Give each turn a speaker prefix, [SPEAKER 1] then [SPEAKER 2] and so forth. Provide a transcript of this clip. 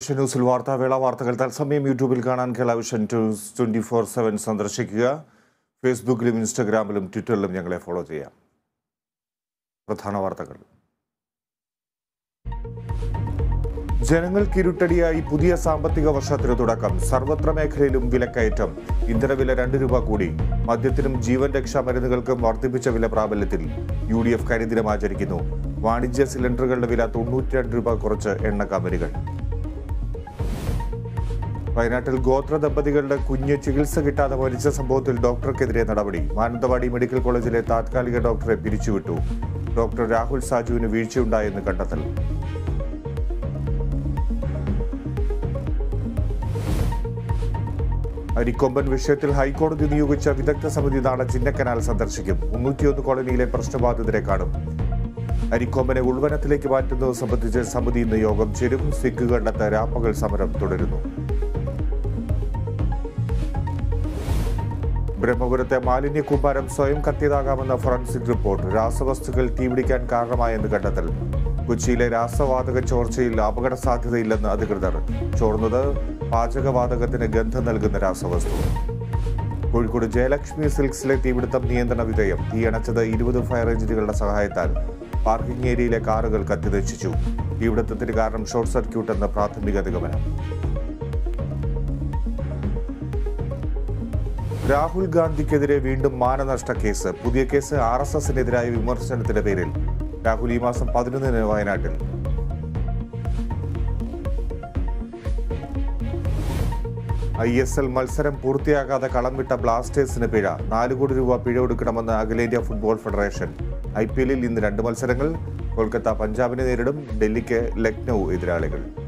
[SPEAKER 1] vision ന്യൂസിൽ വാർത്താവേള വാർത്തകൾ തത്സമയം യൂട്യൂബിൽ കാണാൻ Kerala vision news twenty four seven സന്ദർശിക്കുക ഫേസ്ബുക്കിലും ഇൻസ്റ്റഗ്രാമിലും ട്വിറ്ററിലും ഞങ്ങളെ ഫോളോ ചെയ്യാം പ്രധാന വാർത്തകൾ ജനങ്ങൾക്ക് ഇരുട്ടടിയായി പുതിയ സാമ്പത്തിക വർഷത്തിന് തുടക്കം സർവത്ര മേഖലയിലും വിലക്കയറ്റം ഇന്ധനവില രണ്ട് രൂപ കൂടി മദ്യത്തിനും ജീവൻ രക്ഷാ മരുന്നുകൾക്കും വർദ്ധിപ്പിച്ച വില പ്രാബല്യത്തിൽ യു ഡി എഫ് കരിദിനം ആചരിക്കുന്നു വാണിജ്യ സിലിണ്ടറുകളുടെ വില തൊണ്ണൂറ്റിരണ്ട് രൂപ കുറച്ച് എണ്ണ കമ്പനികൾ വയനാട്ടിൽ ഗോത്ര ദമ്പതികളുടെ കുഞ്ഞ് ചികിത്സ കിട്ടാതെ മരിച്ച സംഭവത്തിൽ ഡോക്ടർക്കെതിരെ നടപടി മാനന്തവാടി മെഡിക്കൽ കോളേജിലെ താത്കാലിക ഡോക്ടറെ പിരിച്ചുവിട്ടു ഡോക്ടർ രാഹുൽ സാജുവിന് വീഴ്ചയുണ്ടായെന്ന് കണ്ടെത്തൽ അരിക്കൊമ്പൻ വിഷയത്തിൽ ഹൈക്കോടതി നിയോഗിച്ച വിദഗ്ധ സമിതി നാളെ ചിന്നക്കനാൽ സന്ദർശിക്കും മുന്നൂറ്റിയൊന്ന് കോളനിയിലെ പ്രശ്നബാധിതരെ കാണും അരിക്കൊമ്പനെ ഉൾവനത്തിലേക്ക് മാറ്റുന്നത് സംബന്ധിച്ച് സമിതി ഇന്ന് യോഗം ചേരും സിഖ് കണ്ടെത്ത രാപ്പകൽ സമരം തുടരുന്നു ബ്രഹ്മപുരത്തെ മാലിന്യ കൂമ്പാരം സ്വയം കത്തിയതാകാമെന്ന ഫോറൻസിക് റിപ്പോർട്ട് രാസവസ്തുക്കൾ തീപിടിക്കാൻ കാരണമായെന്ന് കണ്ടെത്തൽ കൊച്ചിയിലെ രാസവാതക ചോർച്ചയിൽ അപകട സാധ്യതയില്ലെന്ന് അധികൃതർ ചോർന്നത് പാചകവാതകത്തിന് ഗന്ധം നൽകുന്ന രാസവസ്തു കോഴിക്കോട് ജയലക്ഷ്മി സിൽക്സിലെ തീപിടുത്തം നിയന്ത്രണ വിധേയം തീയണച്ചത് ഇരുപത് ഫയർ എഞ്ചിനുകളുടെ സഹായത്താൽ പാർക്കിംഗ് ഏരിയയിലെ കാറുകൾ കത്തിനശിച്ചു തീപിടുത്തത്തിന് കാരണം ഷോർട്ട് സർക്യൂട്ട് എന്ന പ്രാഥമിക നിഗമനം രാഹുൽ ഗാന്ധിക്കെതിരെ വീണ്ടും മാനനഷ്ട കേസ് പുതിയ കേസ് ആർ എസ് എസിനെതിരായ വിമർശനത്തിന്റെ പേരിൽ രാഹുൽ ഈ മാസം പതിനൊന്നിന് വയനാട്ടിൽ ഐ എസ് എൽ മത്സരം പൂർത്തിയാകാതെ കളം വിട്ട ബ്ലാസ്റ്റേഴ്സിന് പിഴ നാല് കോടി രൂപ പിഴ കൊടുക്കണമെന്ന് അഖിലേന്ത്യാ ഫുട്ബോൾ ഫെഡറേഷൻ ഐ പി എല്ലിൽ ഇന്ന് രണ്ട് മത്സരങ്ങൾ കൊൽക്കത്ത പഞ്ചാബിനെ നേരിടും ഡൽഹിക്ക് ലക്നൌ എതിരാളികൾ